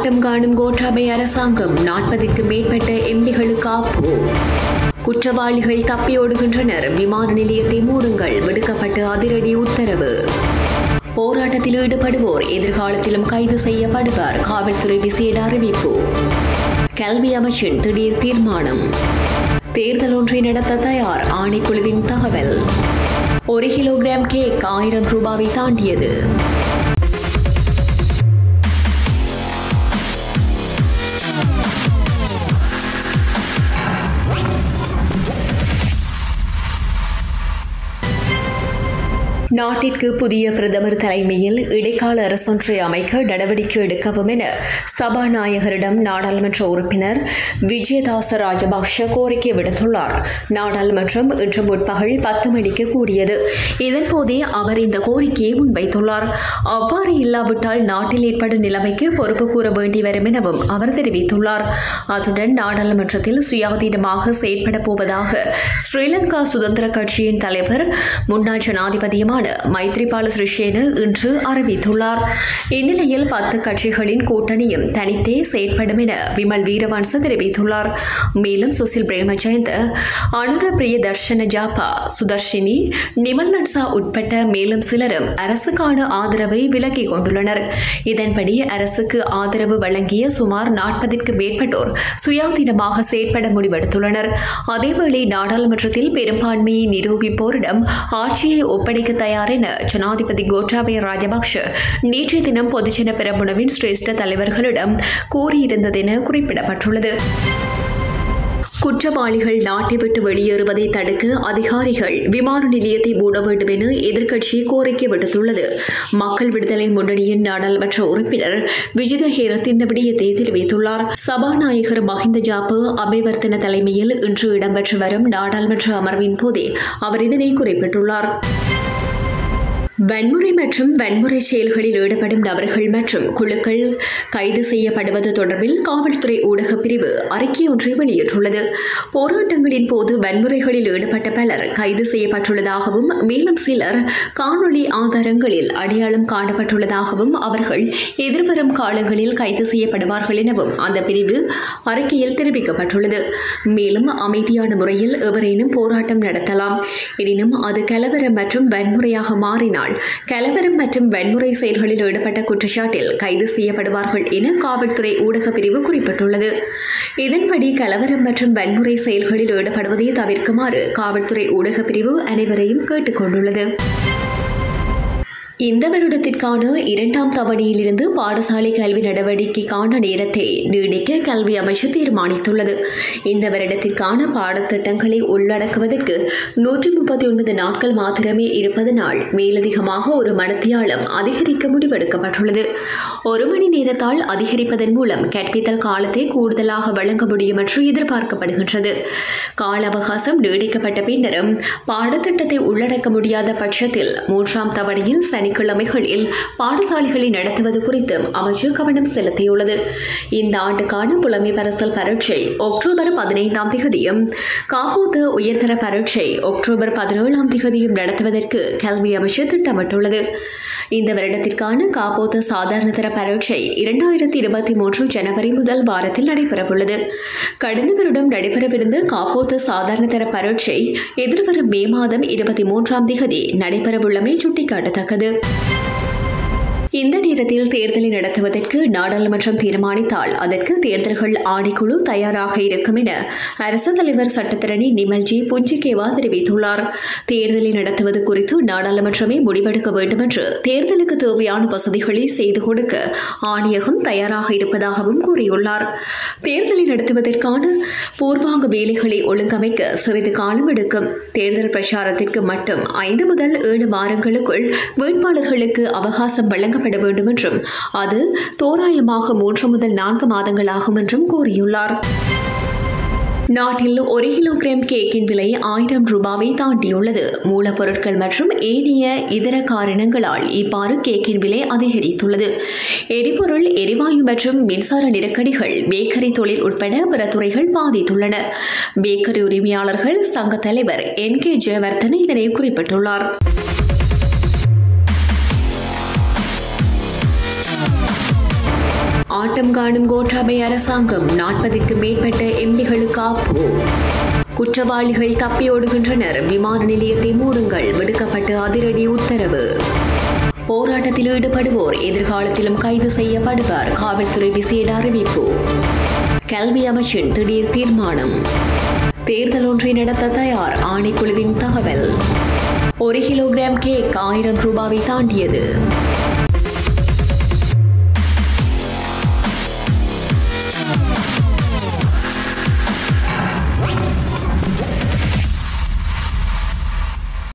ஆட்டம் காணும் கோட்டாபய அரசாங்கம் நாற்பதுக்கு மேற்பட்ட எம்பிகளுக்கு ஆப்பு குற்றவாளிகள் தப்பியோடுகின்றனர் விமான நிலையத்தை மூடுங்கள் விடுக்கப்பட்ட அதிரடி உத்தரவு போராட்டத்தில் ஈடுபடுவோர் எதிர்காலத்திலும் கைது செய்யப்படுவார் காவல்துறை விசேட அறிவிப்பு கல்வி அமைச்சின் திடீர் தீர்மானம் தேர்தல் ஒன்றை நடத்த தயார் ஆணைக்குழுவின் தகவல் ஒரு கிலோகிராம் கேக் ஆயிரம் ரூபாவை தாண்டியது நாட்டிற்கு புதிய பிரதமர் தலைமையில் இடைக்கால அரசொன்றை அமைக்க நடவடிக்கை எடுக்கவும் என சபாநாயகரிடம் நாடாளுமன்ற உறுப்பினர் விஜயதாச ராஜபக்ஷ கோரிக்கை விடுத்துள்ளார் நாடாளுமன்றம் இன்று முற்பகல் பத்து மணிக்கு கூடியது இதன்போதே அவர் இந்த கோரிக்கையை முன்வைத்துள்ளார் அவ்வாறு இல்லாவிட்டால் நாட்டில் ஏற்படும் நிலைமைக்கு பொறுப்பு கூற வேண்டி வரும் எனவும் அவர் தெரிவித்துள்ளார் அத்துடன் நாடாளுமன்றத்தில் சுயாதீனமாக செயற்பட போவதாக ஸ்ரீலங்கா சுதந்திர கட்சியின் தலைவர் முன்னாள் ஜனாதிபதியுமான மைத்ரிபால சிறிசேன இன்று அறிவித்துள்ளார் இந்நிலையில் பத்து கட்சிகளின் கூட்டணியும் தனித்தே செயற்படும் என விமல் வீரவன்ச தெரிவித்துள்ளார் மேலும் சுசில் பிரேமஜயந்த அனுர பிரியதர்ஷன ஜாபா சுதர்ஷினி நிமல் நட்சா உட்பட்ட மேலும் சிலரும் அரசுக்கான ஆதரவை விலக்கிக் கொண்டுள்ளனர் இதன்படி அரசுக்கு ஆதரவு வழங்கிய சுமார் நாற்பதிற்கு மேற்பட்டோர் சுயாதீனமாக செயற்பட முடிவெடுத்துள்ளனர் அதேவேளை நாடாளுமன்றத்தில் பெரும்பான்மையை நிரூபிப்போரிடம் ஆட்சியை ஒப்படைக்க தயார் என ஜனாதிபதி கோட்டாபய ராஜபக்ஷ நேற்றைய தினம் பொதுஜன பெரமுனவின் சிரேஷ்ட தலைவர்களிடம் கூறியிருந்ததென குறிப்பிடப்பட்டுள்ளது குற்றவாளிகள் நாட்டை விட்டு வெளியேறுவதை தடுக்க அதிகாரிகள் விமான நிலையத்தை மூட வேண்டும் என எதிர்க்கட்சி கோரிக்கை விடுத்துள்ளது மக்கள் விடுதலை முன்னணியின் நாடாளுமன்ற உறுப்பினர் விஜித ஹேரத் இந்த விடயத்தை தெரிவித்துள்ளார் சபாநாயகர் மஹிந்த ஜாப்பு அபிவர்த்தன தலைமையில் இன்று இடம்பெற்று வரும் நாடாளுமன்ற அமர்வின் போதே அவர் இதனை குறிப்பிட்டுள்ளார் வன்முறை மற்றும் வன்முறை செயல்களில் ஈடுபடும் நபர்கள் மற்றும் குழுக்கள் கைது செய்யப்படுவது தொடர்பில் காவல்துறை ஊடகப் பிரிவு அறிக்கை ஒன்றை வெளியிட்டுள்ளது போராட்டங்களின் போது வன்முறைகளில் ஈடுபட்ட பலர் கைது செய்யப்பட்டுள்ளதாகவும் மேலும் சிலர் காணொலி ஆதாரங்களில் அடையாளம் காணப்பட்டுள்ளதாகவும் அவர்கள் எதிர்வரும் காலங்களில் கைது செய்யப்படுவார்கள் எனவும் அந்த பிரிவு அறிக்கையில் தெரிவிக்கப்பட்டுள்ளது மேலும் அமைதியான முறையில் எவரேனும் போராட்டம் நடத்தலாம் எனினும் அது கலவரம் மற்றும் வன்முறையாக மாறினால் கலவரம் மற்றும் வன்முறை செயல்களில் ஈடுபட்ட குற்றச்சாட்டில் கைது செய்யப்படுவார்கள் என காவல்துறை ஊடக பிரிவு குறிப்பிட்டுள்ளது இதன்படி கலவரம் மற்றும் வன்முறை செயல்களில் ஈடுபடுவதை தவிர்க்குமாறு காவல்துறை ஊடக பிரிவு அனைவரையும் கேட்டுக் கொண்டுள்ளது இந்த வருடத்திற்கான இரண்டாம் தவணையிலிருந்து பாடசாலை கல்வி நடவடிக்கைக்கான நேரத்தை நீடிக்க கல்வி அமைச்சு தீர்மானித்துள்ளது இந்த வருடத்திற்கான பாடத்திட்டங்களை உள்ளடக்குவதற்கு நூற்றி முப்பத்தி ஒன்பது நாட்கள் மாத்திரமே இருப்பதனால் மேலதிகமாக ஒரு மணித்தியாலம் அதிகரிக்க முடிவெடுக்கப்பட்டுள்ளது ஒரு மணி நேரத்தால் அதிகரிப்பதன் மூலம் கற்பித்தல் காலத்தை கூடுதலாக வழங்க முடியும் என்று எதிர்பார்க்கப்படுகின்றது கால அவகாசம் நீடிக்கப்பட்ட பின்னரும் பாடத்திட்டத்தை உள்ளடக்க முடியாத பட்சத்தில் மூன்றாம் தவணையில் சனி சனிக்கிழமைகளில் பாடசாலைகளை நடத்துவது குறித்தும் அமைச்சர் கவனம் செலுத்தியுள்ளது இந்த ஆண்டுக்கான புலமை பரிசல் பரீட்சை அக்டோபர் பதினைந்தாம் திகதியும் காப்போத்து உயர்தர பரீட்சை அக்டோபர் பதினேழாம் திகதியும் நடத்துவதற்கு கல்வி அமைச்சர் திட்டமிட்டுள்ளது இந்த வருடத்திற்கான காப்போத்து சாதாரண தர பரீட்சை இரண்டாயிரத்தி இருபத்தி மூன்று ஜனவரி முதல் வாரத்தில் நடைபெறவுள்ளது கடந்த வருடம் நடைபெறவிருந்த காப்போத்து சாதாரண தர பரீட்சை எதிர்வரும் மே மாதம் இருபத்தி மூன்றாம் திகதி நடைபெறவுள்ளமை சுட்டிக்காட்டத்தக்கது இந்த நேரத்தில் தேர்தலை நடத்துவதற்கு நாடாளுமன்றம் தீர்மானித்தால் அதற்கு தேர்தல்கள் ஆணைக்குழு தயாராக இருக்கும் என அரசு தலைவர் சட்டத்திரணி நிமல்ஜி புஞ்சிகேவா தெரிவித்துள்ளார் தேர்தலை நடத்துவது குறித்து நாடாளுமன்றமே முடிவெடுக்க வேண்டும் என்று தேர்தலுக்கு தேவையான வசதிகளை செய்து கொடுக்க ஆணையகம் தயாராக இருப்பதாகவும் கூறியுள்ளார் தேர்தலை நடத்துவதற்கான பூர்வாங்க வேலைகளை ஒழுங்கமைக்க சிறிது காலம் எடுக்கும் தேர்தல் பிரச்சாரத்திற்கு மட்டும் ஐந்து முதல் ஏழு வாரங்களுக்குள் வேட்பாளர்களுக்கு அவகாசம் வழங்க வழங்கப்பட வேண்டும் என்றும் அது தோராயமாக மூன்று முதல் நான்கு மாதங்கள் ஆகும் என்றும் கூறியுள்ளார் நாட்டில் ஒரு கிலோகிராம் கேக்கின் விலை ஆயிரம் ரூபாவை தாண்டியுள்ளது மூலப்பொருட்கள் மற்றும் ஏனைய இதர காரணங்களால் இவ்வாறு கேக்கின் விலை அதிகரித்துள்ளது எரிபொருள் எரிவாயு மற்றும் மின்சார நெருக்கடிகள் பேக்கரி தொழில் உட்பட பிற துறைகள் பாதித்துள்ளன பேக்கரி உரிமையாளர்கள் சங்க தலைவர் என் கே ஜெயவர்தன் இதனை குறிப்பிட்டுள்ளார் ஆட்டம் காணும் கோட்டாபை அரசாங்கம் நாற்பதுக்கு மேற்பட்ட எம்பிகளுக்கு ஆப்பு குற்றவாளிகள் தப்பியோடுகின்றனர் விமான நிலையத்தை மூடுங்கள் விடுக்கப்பட்ட அதிரடி உத்தரவு போராட்டத்தில் ஈடுபடுவோர் எதிர்காலத்திலும் கைது செய்யப்படுவார் காவல்துறை விசேட அறிவிப்பு கல்வி அமைச்சின் திடீர் தீர்மானம் தேர்தல் ஒன்றை நடத்த தயார் ஆணைக்குழுவின் தகவல் ஒரு கிலோகிராம் கேக் ஆயிரம் ரூபாவை தாண்டியது